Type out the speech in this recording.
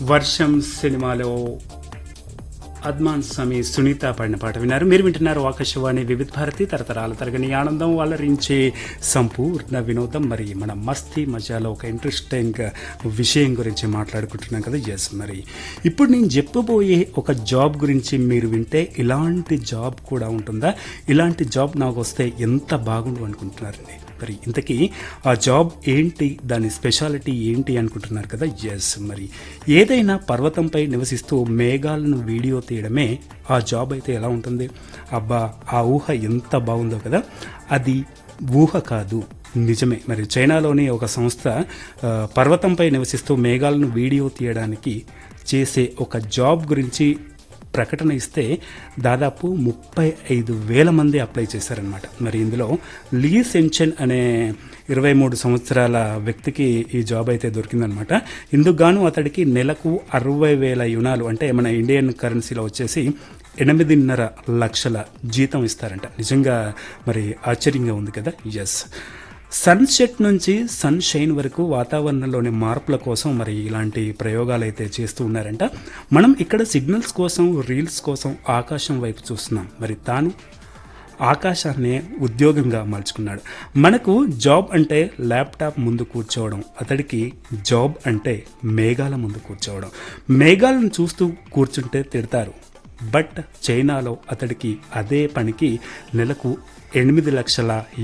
వర్షం సినిమాలో అద్మాన్ సమీ సునీత పాడిన పాట విన్నారు మీరు వింటున్నారు ఆకాశవాణి వివిధ భారతి తరతరాల తరగని ఆనందం అలరించే సంపూర్ణ వినోదం మరి మన మస్తీ మజాలో ఒక ఇంట్రెస్టింగ్ విషయం గురించి మాట్లాడుకుంటున్నాం కదా ఎస్ మరి ఇప్పుడు నేను చెప్పబోయే ఒక జాబ్ గురించి మీరు వింటే ఇలాంటి జాబ్ కూడా ఉంటుందా ఇలాంటి జాబ్ నాకు వస్తే ఎంత బాగుండు అనుకుంటున్నారండి మరి ఇంతకీ ఆ జాబ్ ఏంటి దాని స్పెషాలిటీ ఏంటి అనుకుంటున్నారు కదా ఎస్ మరి ఏదైనా పర్వతంపై నివసిస్తూ మేఘాలను వీడియో తీయడమే ఆ జాబ్ అయితే ఎలా ఉంటుంది అబ్బా ఆ ఊహ ఎంత బాగుందో కదా అది ఊహ కాదు నిజమే మరి చైనాలోని ఒక సంస్థ ఆ, పర్వతంపై నివసిస్తూ మేఘాలను వీడియో తీయడానికి చేసే ఒక జాబ్ గురించి ప్రకటన ఇస్తే దాదాపు ముప్పై ఐదు వేల మంది అప్లై చేశారనమాట మరి ఇందులో లీ సెంచెన్ అనే ఇరవై మూడు సంవత్సరాల వ్యక్తికి ఈ జాబ్ అయితే దొరికిందనమాట ఇందుకు గాను అతడికి నెలకు అరవై వేల యునాలు అంటే మన ఇండియన్ కరెన్సీలో వచ్చేసి ఎనిమిదిన్నర లక్షల జీతం ఇస్తారంట నిజంగా మరి ఆశ్చర్యంగా ఉంది కదా ఎస్ సన్సెట్ నుంచి సన్ షైన్ వరకు వాతావరణంలోని మార్పుల కోసం మరి ఇలాంటి ప్రయోగాలు అయితే చేస్తూ ఉన్నారంట మనం ఇక్కడ సిగ్నల్స్ కోసం రీల్స్ కోసం ఆకాశం వైపు చూస్తున్నాం మరి తాను ఆకాశాన్నే ఉద్యోగంగా మలుచుకున్నాడు మనకు జాబ్ అంటే ల్యాప్టాప్ ముందు కూర్చోవడం అతడికి జాబ్ అంటే మేఘాల ముందు కూర్చోవడం మేఘాలను చూస్తూ కూర్చుంటే తిడతారు బట్ చైనాలో అతడికి అదే పనికి నెలకు ఎనిమిది లక్షల